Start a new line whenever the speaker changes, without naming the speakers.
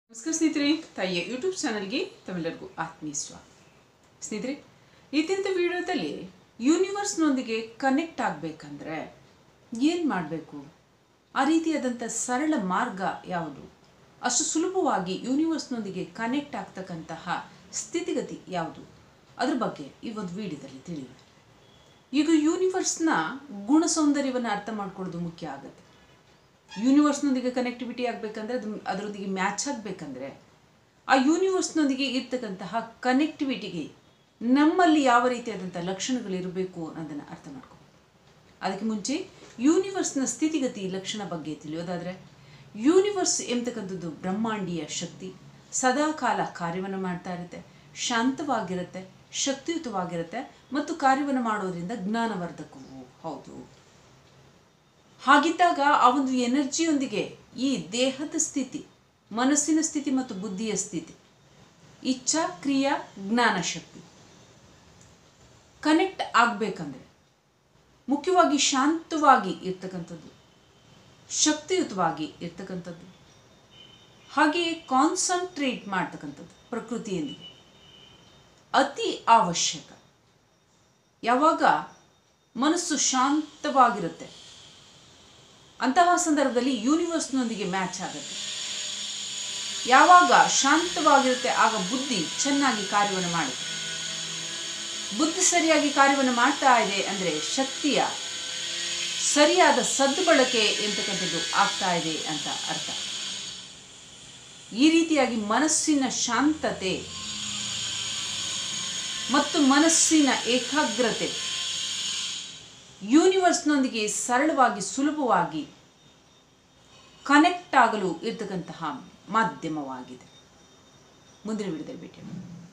ನಮಸ್ಕಾರ ಸ್ನೇಹಿತರೆ ತಾಯಿಯ ಯೂಟ್ಯೂಬ್ ಚಾನಲ್ಗೆ ತಮ್ಮೆಲ್ಲರಿಗೂ ಆತ್ಮೀಯ ಸ್ವಾಗತ ಸ್ನೇಹಿತರೆ ಇತ್ತಿಂತ ವಿಡಿಯೋದಲ್ಲಿ ಯೂನಿವರ್ಸ್ನೊಂದಿಗೆ ಕನೆಕ್ಟ್ ಆಗಬೇಕಂದ್ರೆ ಏನು ಮಾಡಬೇಕು ಆ ರೀತಿಯಾದಂಥ ಸರಳ ಮಾರ್ಗ ಯಾವುದು ಅಷ್ಟು ಸುಲಭವಾಗಿ ಯೂನಿವರ್ಸ್ನೊಂದಿಗೆ ಕನೆಕ್ಟ್ ಆಗ್ತಕ್ಕಂತಹ ಸ್ಥಿತಿಗತಿ ಯಾವುದು ಅದ್ರ ಬಗ್ಗೆ ಈ ಒಂದು ವಿಡಿಯೋದಲ್ಲಿ ತಿಳಿಯುವೆ ಈಗ ಯೂನಿವರ್ಸ್ನ ಗುಣ ಸೌಂದರ್ಯವನ್ನು ಅರ್ಥ ಮಾಡ್ಕೊಳ್ಳೋದು ಮುಖ್ಯ ಆಗುತ್ತೆ ಯೂನಿವರ್ಸ್ನೊಂದಿಗೆ ಕನೆಕ್ಟಿವಿಟಿ ಆಗಬೇಕಂದ್ರೆ ಅದು ಅದರೊಂದಿಗೆ ಮ್ಯಾಚ್ ಆಗಬೇಕಂದ್ರೆ ಆ ಯೂನಿವರ್ಸ್ನೊಂದಿಗೆ ಇರ್ತಕ್ಕಂತಹ ಕನೆಕ್ಟಿವಿಟಿಗೆ ನಮ್ಮಲ್ಲಿ ಯಾವ ರೀತಿಯಾದಂಥ ಲಕ್ಷಣಗಳಿರಬೇಕು ಅನ್ನೋದನ್ನು ಅರ್ಥ ಮಾಡ್ಕೊ ಅದಕ್ಕೆ ಮುಂಚೆ ಯೂನಿವರ್ಸ್ನ ಸ್ಥಿತಿಗತಿ ಲಕ್ಷಣ ಬಗ್ಗೆ ತಿಳಿಯೋದಾದರೆ ಯೂನಿವರ್ಸ್ ಎಂಬತಕ್ಕಂಥದ್ದು ಬ್ರಹ್ಮಾಂಡೀಯ ಶಕ್ತಿ ಸದಾಕಾಲ ಕಾರ್ಯವನ್ನು ಮಾಡ್ತಾ ಇರುತ್ತೆ ಶಾಂತವಾಗಿರುತ್ತೆ ಶಕ್ತಿಯುತವಾಗಿರುತ್ತೆ ಮತ್ತು ಕಾರ್ಯವನ್ನು ಮಾಡೋದ್ರಿಂದ ಜ್ಞಾನವರ್ಧಕವು ಹೌದು ಹಾಗಿದ್ದಾಗ ಆ ಒಂದು ಎನರ್ಜಿಯೊಂದಿಗೆ ಈ ದೇಹದ ಸ್ಥಿತಿ ಮನಸ್ಸಿನ ಸ್ಥಿತಿ ಮತ್ತು ಬುದ್ಧಿಯ ಸ್ಥಿತಿ ಇಚ್ಛಾ ಕ್ರಿಯಾ ಜ್ಞಾನ ಶಕ್ತಿ ಕನೆಕ್ಟ್ ಆಗಬೇಕಂದ್ರೆ ಮುಖ್ಯವಾಗಿ ಶಾಂತವಾಗಿ ಇರ್ತಕ್ಕಂಥದ್ದು ಶಕ್ತಿಯುತವಾಗಿ ಇರ್ತಕ್ಕಂಥದ್ದು ಹಾಗೆಯೇ ಕಾನ್ಸಂಟ್ರೇಟ್ ಮಾಡ್ತಕ್ಕಂಥದ್ದು ಪ್ರಕೃತಿಯೊಂದಿಗೆ ಅತಿ ಅವಶ್ಯಕ ಯಾವಾಗ ಮನಸ್ಸು ಶಾಂತವಾಗಿರುತ್ತೆ ಅಂತಹ ಸಂದರ್ಭದಲ್ಲಿ ಯೂನಿವರ್ಸ್ನೊಂದಿಗೆ ಮ್ಯಾಚ್ ಆಗುತ್ತೆ ಯಾವಾಗ ಶಾಂತವಾಗಿರುತ್ತೆ ಆಗ ಬುದ್ಧಿ ಚೆನ್ನಾಗಿ ಕಾರ್ಯವನ್ನು ಮಾಡುತ್ತೆ ಬುದ್ಧಿ ಸರಿಯಾಗಿ ಕಾರ್ಯವನ್ನು ಮಾಡ್ತಾ ಇದೆ ಅಂದರೆ ಶಕ್ತಿಯ ಸರಿಯಾದ ಸದ್ಬಳಕೆ ಎಂತಕ್ಕಂಥದ್ದು ಆಗ್ತಾ ಇದೆ ಅಂತ ಅರ್ಥ ಈ ರೀತಿಯಾಗಿ ಮನಸ್ಸಿನ ಶಾಂತತೆ ಮತ್ತು ಮನಸ್ಸಿನ ಏಕಾಗ್ರತೆ ಯೂನಿವರ್ಸ್ನೊಂದಿಗೆ ಸರಳವಾಗಿ ಸುಲಭವಾಗಿ ಕನೆಕ್ಟ್ ಆಗಲು ಇರ್ತಕ್ಕಂತಹ ಮಾಧ್ಯಮವಾಗಿದೆ ಮುಂದಿನ ವಿಡಿಯೋದಲ್ಲಿ ಭೇಟಿ